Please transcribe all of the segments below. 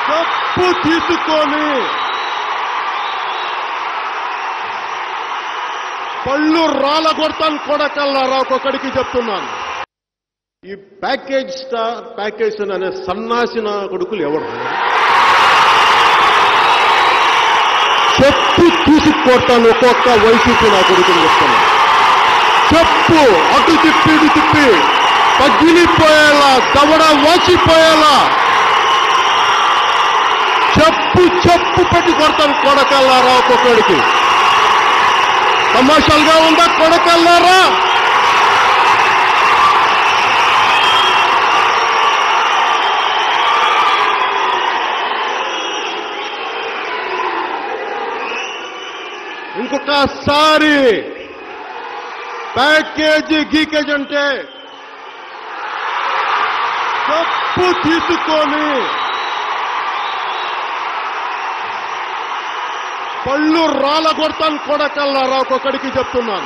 తప్పు తీసుకొని పళ్ళు రాలగొడతాను కొడకల్లారా ఒక్కొక్కడికి చెప్తున్నాను ఈ ప్యాకేజ్ స్టార్ ప్యాకేజ్ అనే సన్నాసిన కొడుకులు ఎవరు చెప్పు తీసుకొడతాను ఒక్కొక్క వైసీపీ నా కొడుకుని చెప్తాను చెప్పు అటు తిప్పి ఇటు తిప్పి పగిలిపోయేలా దవడ వాచిపోయేలా చెప్పు చెప్పు పెట్టి కొడతాను కొడకల్లారా ఒక్కొక్కడికి తమాషాలుగా ఉందా కొడకల్లారా ఇంకొకసారి ప్యాకేజీ గీకేజ్ అంటే తప్పు తీసుకొని పళ్ళు రాలగొడతాను కొడకల్లారా ఒక్కొక్కడికి చెప్తున్నాను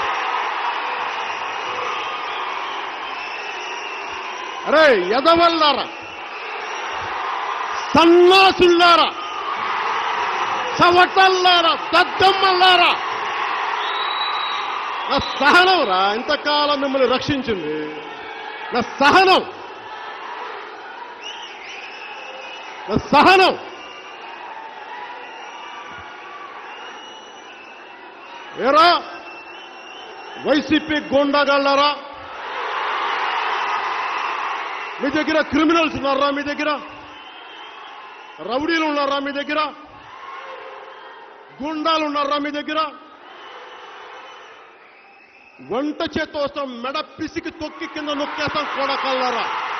అరే ఎదవల్లారా సన్నాసుల్లారా చవటల్లారా దద్దమ్మల్లారా నా సహనం రా ఇంతకాలం మిమ్మల్ని రక్షించింది నా సహనం నా సహనం ఏరా వైసీపీ గోండాగాళ్ళారా మీ దగ్గర క్రిమినల్స్ ఉన్నారా మీ దగ్గర రౌడీలు ఉన్నారా మీ దగ్గర గుండాలు ఉన్నారా మీ దగ్గర వంట చేత్తో వస్తాం మెడ పిసికి తొక్కి కింద నొక్కేస్తాం కొడకల్లారా